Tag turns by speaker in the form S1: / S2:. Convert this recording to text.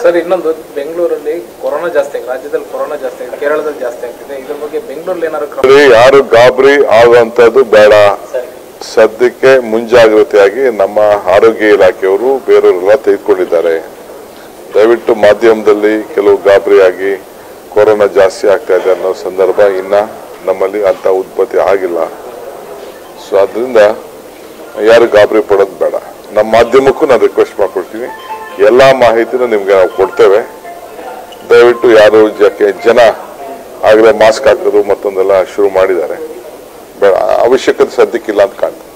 S1: sir ಇನ್ನೊಂದು ಬೆಂಗಳೂರಲ್ಲಿ corona ಜಾಸ್ತಿ ಆಗಿದೆ ರಾಜ್ಯದಲ್ಲಿ ಕೊರೋನಾ ಜಾಸ್ತಿ ಆಗಿದೆ ಕೇರಳದಲ್ಲಿ ಜಾಸ್ತಿ ಆಗ್ತಿದೆ ಇದ್ರ ಬಗ್ಗೆ ಬೆಂಗಳೂರಲ್ಲಿ ಏನಾದ್ರು ಕ್ರಮ
S2: ಇಲ್ಲಿ ಯಾರು ಗಾಬರಿ ಆಗುವಂತದ್ದು ಬೇಡ
S1: ಸರಿ
S2: ಸದ್ಯಕ್ಕೆ ಮುಂಜಾಗ್ರತೆಯಾಗಿ ನಮ್ಮ ಆರೋಗ್ಯ ಇಲಾಖೆಯವರು ಬೇರೆಯವರೆಲ್ಲ ತೆಗೆದುಕೊಂಡಿದ್ದಾರೆ ದಯವಿಟ್ಟು ಮಾಧ್ಯಮದಲ್ಲಿ ಕೆಲವು ಗಾಬರಿಯಾಗಿ ಕೊರೋನಾ ಜಾಸ್ತಿ ಆಗ್ತಾ ಇದೆ ಅನ್ನೋ ಸಂದರ್ಭ ಇನ್ನ ನಮ್ಮಲ್ಲಿ ಅಂತ ಉತ್ಪತ್ತಿ ಆಗಿಲ್ಲ ಸೊ ಅದರಿಂದ ಯಾರು ಗಾಬರಿ ಪಡೋದು ಬೇಡ ನಮ್ಮ ಮಾಧ್ಯಮಕ್ಕೂ ನಾನು ರಿಕ್ವೆಸ್ಟ್ ಮಾಡ್ಕೊಡ್ತೀನಿ ಎಲ್ಲ ಮಾಹಿತಿನ ನಿಮ್ಗೆ ನಾವು ಕೊಡ್ತೇವೆ ದಯವಿಟ್ಟು ಯಾರು ಜಕ್ಕೆ ಜನ ಆಗಲೇ ಮಾಸ್ಕ್ ಹಾಕೋದು ಮತ್ತೊಂದೆಲ್ಲ ಶುರು ಮಾಡಿದ್ದಾರೆ ಬೇಡ ಅವಶ್ಯಕತೆ ಸದ್ಯಕ್ಕಿಲ್ಲ ಅಂತ ಕಾಣ್ತದೆ